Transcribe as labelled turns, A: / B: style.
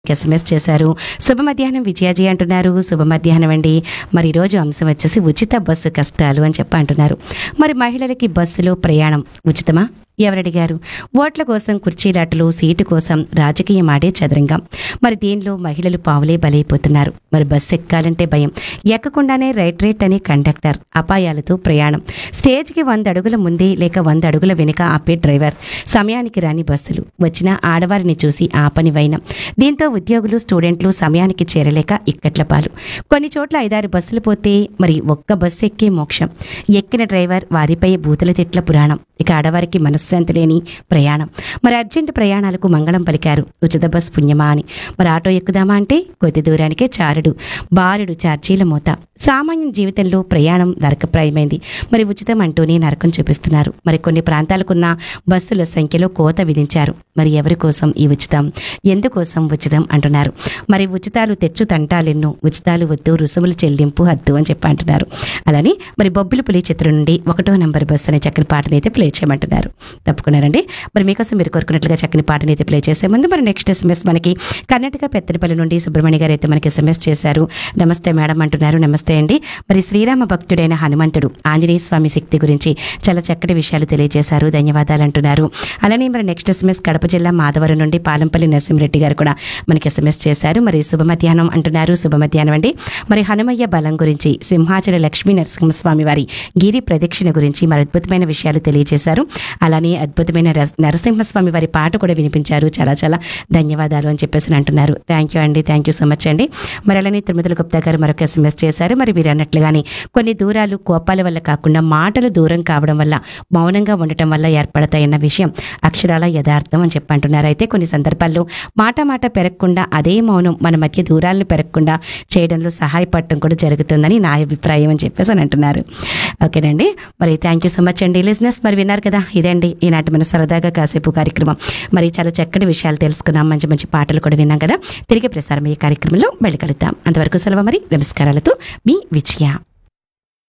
A: SMS చేశారు శుభ మధ్యాహ్నం విజయాజీ అంటున్నారు శుభ మధ్యాహ్నం అండి మరి ఈరోజు అంశం వచ్చేసి ఉచిత బస్సు కష్టాలు అని చెప్పి అంటున్నారు మరి మహిళలకి బస్సులో ప్రయాణం ఉచితమా ఎవరడిగారు ఓట్ల కోసం కుర్చీలాటలు సీటు కోసం రాజకీయం ఆడే చదరంగం మరి దీనిలో మహిళలు పావులే బలైపోతున్నారు మరి బస్సు ఎక్కాలంటే భయం ఎక్కకుండానే రైట్ రైట్ అని కండక్టర్ అపాయాలతో ప్రయాణం స్టేజ్కి వంద అడుగుల ముందే లేక వంద అడుగుల వెనుక ఆపే డ్రైవర్ సమయానికి రాని బస్సులు వచ్చిన ఆడవారిని చూసి ఆపని వైనం దీంతో ఉద్యోగులు స్టూడెంట్లు సమయానికి చేరలేక ఇక్కట్ల పాలు కొన్ని చోట్ల ఐదారు బస్సులు పోతే మరి ఒక్క బస్సు ఎక్కే మోక్షం ఎక్కిన డ్రైవర్ వారిపై బూతుల తిట్ల పురాణం ఇక ఆడవారికి మనశ్శాంతి లేని ప్రయాణం మరి అర్జెంట్ ప్రయాణాలకు మంగళం పలికారు ఉచిత బస్ పుణ్యమా అని మరి ఆటో ఎక్కుదామా అంటే కొద్ది దూరానికే చారుడు బారుడు ఛార్జీల మోత సామాన్య జీవితంలో ప్రయాణం నరకప్రాయమైంది మరి ఉచితం అంటూనే నరకం చూపిస్తున్నారు మరి కొన్ని ప్రాంతాలకున్న బస్సుల సంఖ్యలో కోత విధించారు మరి ఎవరి కోసం ఈ ఉచితం ఎందుకోసం ఉచితం అంటున్నారు మరి ఉచితాలు తెచ్చు తంటాలెన్నో ఉచితాలు వద్దు రుసుములు చెల్లింపు హద్దు అని చెప్పి అంటున్నారు అలానే మరి బొబ్బిలి పులి చిత్రం నుండి ఒకటో నంబర్ బస్సు అనే చక్కని పాటని అయితే ప్లే చేయమంటున్నారు తప్పుకున్నారండి మరి మీకోసం మీరు కోరుకున్నట్లుగా చక్కని పాటని అయితే ప్లే చేసే ముందు మరి నెక్స్ట్ ఎస్ఎంఎస్ మనకి కర్ణాటక పెత్తనపల్లి నుండి సుబ్రహ్మణ్య గారు అయితే మనకి ఎస్ఎంఎస్ చేశారు నమస్తే మేడం అంటున్నారు నమస్తే అండి మరి శ్రీరామ భక్తుడైన హనుమంతుడు ఆంజనేయ స్వామి శక్తి గురించి చాలా చక్కటి విషయాలు తెలియజేశారు ధన్యవాదాలు అంటున్నారు అలానే మరి నెక్స్ట్ ఎస్ఎంఎస్ కడప జిల్లా మాధవరం నుండి పాలంపల్లి నరసింహరెడ్డి గారు కూడా మనకి ఎస్ఎంఎస్ చేశారు మరి శుభ మధ్యాహ్నం అంటున్నారు శుభ మధ్యాహ్నం అండి మరి హనుమయ్య బలం గురించి సింహాచల లక్ష్మీ నరసింహస్వామి వారి గిరి ప్రదక్షిణ గురించి మరి అద్భుతమైన విషయాలు తెలియజేశారు అలానే అద్భుతమైన రస్- నరసింహస్వామి వారి పాట కూడా వినిపించారు చాలా చాలా ధన్యవాదాలు అని చెప్పేసి అంటున్నారు థ్యాంక్ యూ అండి థ్యాంక్ యూ సో మచ్ అండి మరి అలానే తిరుమతుల గుప్తా గారు మరొక ఎస్ఎంఎస్ చేశారు మరి మీరు అన్నట్లుగానే కొన్ని దూరాలు కోపాల వల్ల కాకుండా మాటలు దూరం కావడం వల్ల మౌనంగా ఉండటం వల్ల ఏర్పడతాయన్న విషయం అక్షరాల యథార్థం అని చెప్పి అంటున్నారు అయితే కొన్ని సందర్భాల్లో మాట మాట పెరగకుండా అదే మౌనం మన మధ్య దూరాలను పెరగకుండా చేయడంలో సహాయపడటం కూడా జరుగుతుందని నా అభిప్రాయం అని చెప్పేసి అని అంటున్నారు ఓకేనండి మరి థ్యాంక్ యూ సో మచ్ అండి లిజినెస్ మరి విన్నారు కదా ఇదండి ఈనాటి మన సరదాగా కాసేపు కార్యక్రమం మరి చాలా చక్కటి విషయాలు తెలుసుకున్నాం మంచి మంచి పాటలు కూడా విన్నాం కదా తిరిగి ప్రసారం ఈ కార్యక్రమంలో మళ్ళీ కలుద్దాం అంతవరకు సెలవు మరి నమస్కారాలతో మీ విజయ